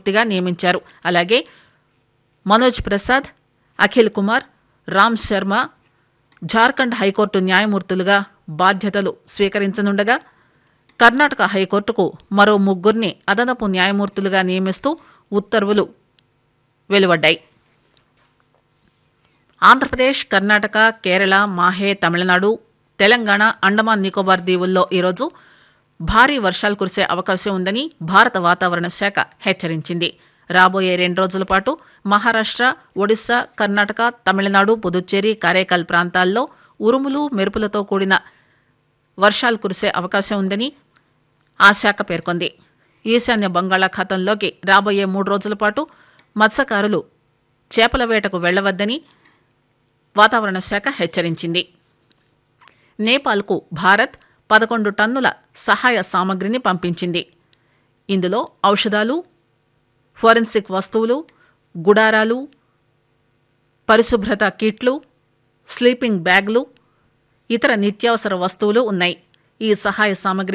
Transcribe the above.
న్యాయమూర్తిగా నియమించారు అలాగే మనోజ్ ప్రసాద్ అఖిల్ కుమార్ రామ్ శర్మ జార్ఖండ్ హైకోర్టు న్యాయమూర్తులుగా బాధ్యతలు స్వీకరించనుండగా కర్ణాటక హైకోర్టుకు మరో ముగ్గురిని అదనపు న్యాయమూర్తులుగా నియమిస్తూ ఉత్తర్వులు వెలువడ్డాయి ఆంధ్రప్రదేశ్ కర్ణాటక కేరళ మాహే తమిళనాడు తెలంగాణ అండమాన్ నికోబార్ దీవుల్లో ఈరోజు భారీ వర్షాలు కురిసే అవకాశం ఉందని భారత వాతావరణ శాఖ హెచ్చరించింది రాబోయే రెండు రోజుల పాటు మహారాష్ట్ర ఒడిశా కర్ణాటక తమిళనాడు పుదుచ్చేరి కారైకాల్ ప్రాంతాల్లో ఉరుములు మెరుపులతో కూడిన వర్షాలు కురిసే అవకాశం ఉందని ఆ శాఖ పేర్కొంది ఈశాన్య బంగాళాఖాతంలోకి రాబోయే మూడు రోజుల పాటు మత్స్యకారులు చేపల వేటకు వెళ్లవద్దని వాతావరణ శాఖ హెచ్చరించింది నేపాల్కు భారత్ పదకొండు టన్నుల సహాయ సామగ్రిని పంపించింది ఇందులో ఔషధాలు ఫోరెన్సిక్ వస్తువులు గుడారాలు పరిశుభ్రత కిట్లు స్లీపింగ్ బ్యాగ్లు ఇతర నిత్యావసర వస్తువులు ఉన్నాయి ఈ సహాయ సామగ్రి